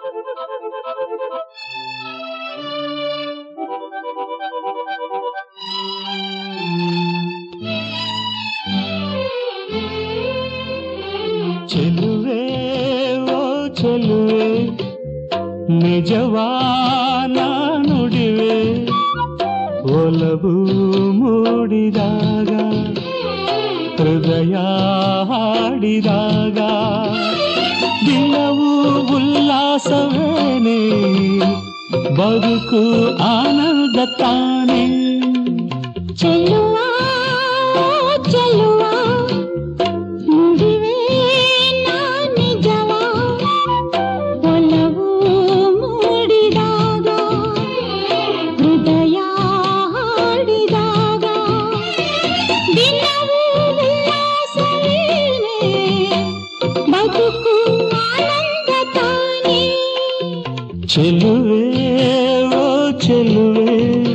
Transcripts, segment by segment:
ಚೆಲುವೆ ಓ ಚೆಲುವೆ ನಿಜವಾನ ನುಡಿವೆ ಒಲವು ಮೂಡಿದಾಗ ಹೃದಯ ಹಾಡಿದಾಗ ದಿನವೂ ಉಲ್ಲಾಸವೇನೆ ಬದುಕು ಆನಂದ ತಾನೇ ಚೆಲುವ ಚೆಲುವ ನುಡಿವೆ ನಾ ನಿಜವ ಒಲವು ಮೂಡಿದಾಗ ಹೃದಯ ಹಾಡಿದಾಗ ದಿನವೂ ಉಲ್ಲಾಸವೇನೆ ಬದುಕು ಆನಂದ ತಾನೇ ಚೆಲುವೆ ಓ ಚೆಲುವೆ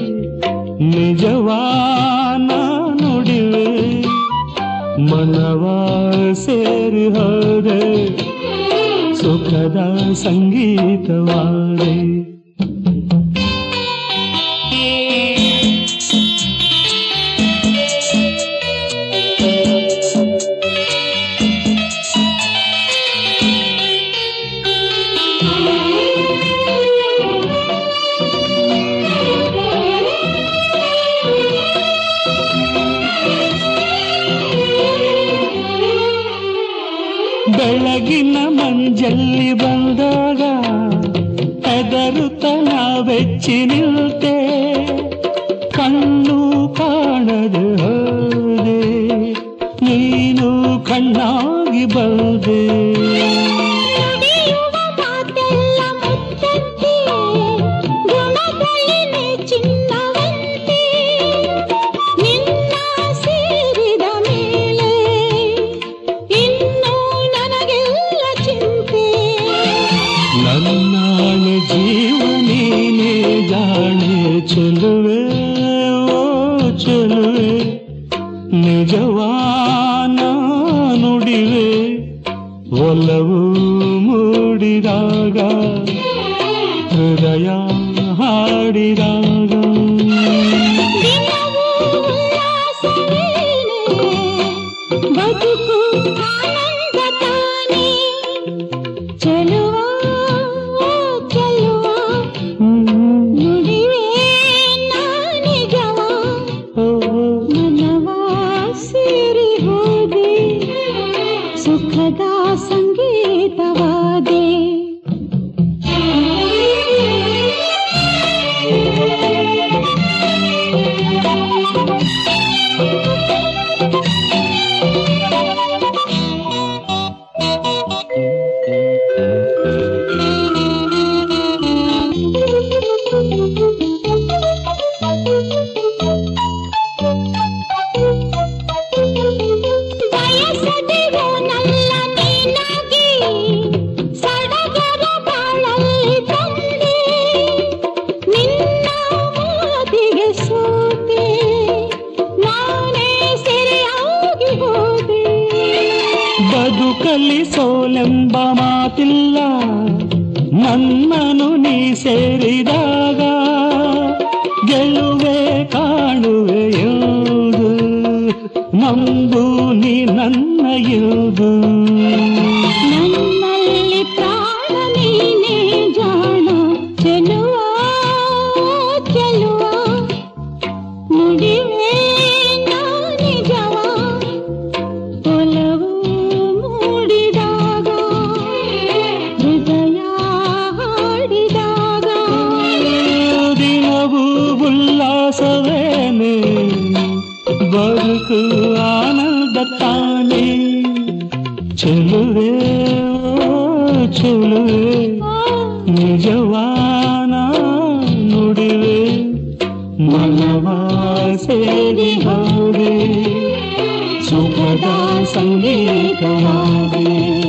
ನಿಜವಾನ ನುಡಿವೆ ಮನವ ಸೇರಿ ಹೋದೆ ಸುಖದ ಸಂಗೀತವಾದೆ ಬೆಳಗಿನ ಮಂಜಲ್ಲಿ ಬಂದಾಗ ಹೆದರುತನ ಬೆಚ್ಚಿ ನಿಲ್ತೆ ಕಣ್ಣು ಕಾಣದೆ ಹೋದೆ ನೀನು ಕಣ್ಣಾಗಿ ಬಂದೆ ನುಡಿಯುವ ಮಾತೆಲ್ಲ ಮುತ್ತಂತೆ ಗುಣಗಳಿನೆ ಚಿನ್ನವಂತೆ ನಿನ್ನ ಸೇರಿದ ಮೇಲೆ ಇನ್ನು ನನಗೆಲ್ಲ ಚಿಂತೆ ನನ್ನಾಣೆ ಜೀವ ನೀನೇ ಜಾಣೆ ಚೆಲುವೆ ಓ ಚೆಲುವೆ ನಿಜವಾನ ನುಡಿವೆ ಒಲವು ಮೂಡಿದಾಗ ಹೃದಯ ಹಾಡಿದಾಗ ದಿನವೂ ಉಲ್ಲಾಸವೇನೆ ಬದುಕು ಆನಂದ ತಾನೇ ಚೆಲುವ ಚೆಲುವ ನುಡಿವೆ ನಾ ನಿಜವ ಮನವ ಸೇರಿ ಹೋದೆ ಸುಖದ ಸಂಗೀತವಾದೆ ಬಯಸದಿರೋ ನಲ್ಲ ನೀನಾಗಿ ಸಡಗರ ಬಾಳಲ್ಲಿ ತಂದೆ ನಿನ್ನ ಮಾತಿಗೆ ಸೋತೆ ನಾನೇ ಸೆರೆಯಾಗಿ ಹೋದೆ ಬದುಕಲಿ ಸೋಲೆಂಬ ಮಾತಿಲ್ಲ ನನ್ನನು ನೀ ಸೇರಿದಾಗ ಗೆಲುವೆ ಕಾಣುವೆ ಎಂದು ನಂಬು ನೀ ನನ್ನ ಎಂದು ನನ್ನಲ್ಲಿ ಪ್ರಾಣ ನೀನೇ ಜಾಣ ಚೆಲುವ ಚೆಲುವ ನುಡಿವೆ ನಾ ನಿಜವ ಒಲವು ಮೂಡಿದಾಗ ಹೃದಯ ಹಾಡಿದಾಗ ದಿನವೂ ಉಲ್ಲಾಸವೇನೆ ಬದುಕು ಆನಂದ ತಾನೇ ಚೆಲುವೆ ಓ ಚೆಲುವೆ ನಿಜವಾನ ನುಡಿವೆ ಮನವ ಸೇರಿ ಹೋದೆ ಸುಖದ ಸಂಗೀತವಾದೆ